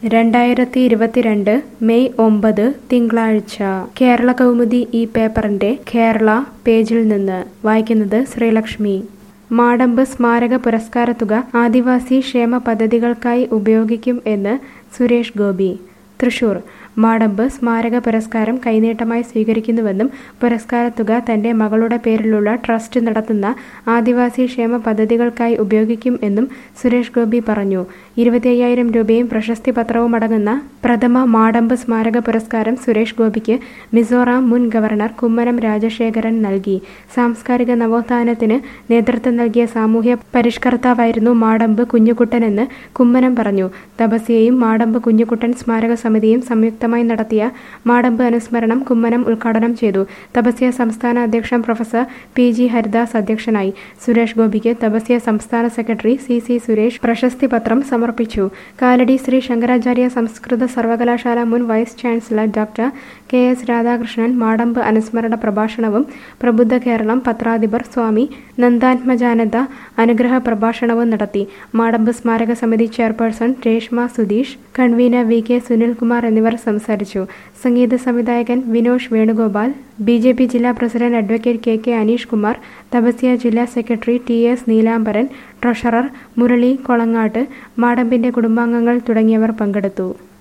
രണ്ടായിരത്തി ഇരുപത്തിരണ്ട് മെയ് ഒമ്പത് തിങ്കളാഴ്ച കേരള കൗമുദി ഈ പേപ്പറിന്റെ കേരള പേജിൽ നിന്ന് വായിക്കുന്നത് ശ്രീലക്ഷ്മി മാടമ്പ് സ്മാരക പുരസ്കാരത്തുക ആദിവാസി ക്ഷേമ പദ്ധതികൾക്കായി ഉപയോഗിക്കും എന്ന് സുരേഷ് ഗോപി തൃശൂർ മാടമ്പ് സ്മാരക പുരസ്കാരം കൈനീട്ടമായി സ്വീകരിക്കുന്നുവെന്നും പുരസ്കാരത്തുക തന്റെ മകളുടെ പേരിലുള്ള ട്രസ്റ്റ് നടത്തുന്ന ആദിവാസി ക്ഷേമ പദ്ധതികൾക്കായി ഉപയോഗിക്കും എന്നും സുരേഷ് ഗോപി പറഞ്ഞു ഇരുപത്തിയ്യായിരം രൂപയും പ്രശസ്തി പത്രവും അടങ്ങുന്ന പ്രഥമ മാടമ്പ് സ്മാരക പുരസ്കാരം സുരേഷ് ഗോപിക്ക് മിസോറാം മുൻ ഗവർണർ കുമ്മനം രാജശേഖരൻ നൽകി സാംസ്കാരിക നവോത്ഥാനത്തിന് നേതൃത്വം നൽകിയ സാമൂഹ്യ പരിഷ്കർത്താവായിരുന്നു മാടമ്പ് കുഞ്ഞുകുട്ടനെന്ന് കുമ്മനം പറഞ്ഞു തപസ്യയും മാടമ്പ് കുഞ്ഞുകുട്ടൻ സ്മാരക സമിതിയും സംയുക്തമായി നടത്തിയ മാടമ്പ് അനുസ്മരണം കുമ്മനം ഉദ്ഘാടനം ചെയ്തു തപസ്യ സംസ്ഥാന അധ്യക്ഷൻ പ്രൊഫസർ പി ജി ഹരിദാസ് അധ്യക്ഷനായി സുരേഷ് ഗോപിക്ക് തപസ്യ സംസ്ഥാന സെക്രട്ടറി സി സി സുരേഷ് പ്രശസ്തി പത്രം സമർപ്പിച്ചു കാലടി ശ്രീ ശങ്കരാചാര്യ സംസ്കൃത സർവകലാശാല മുൻ vice chancellor doctor K S Radhakrishnan Madampu അനുസ്മരണ പ്രഭാഷണവും പ്രബുദ്ധ കേരളം പത്രാധിപർ സ്വാമി നന്ദാത്മജാനന്ദ അനുഗ്രഹ പ്രഭാഷണവും നടത്തി മാടമ്പ് സ്മാരക സമിതി chairperson Reshma Sudheesh convener V K Sunilkumar എന്നിവർ സംസാരിച്ചു സംഗീത സംവിധായകൻ Vinosh Venugopal B J P ജില്ലാ president advocate K K Aneesh Kumar Tapasya ജില്ലാ secretary T S Neelambaran treasurer Murali Kolangattu മാടമ്പിന്റെ കുടുംബാംഗങ്ങൾ തുടങ്ങിയവർ പങ്കെടുത്തു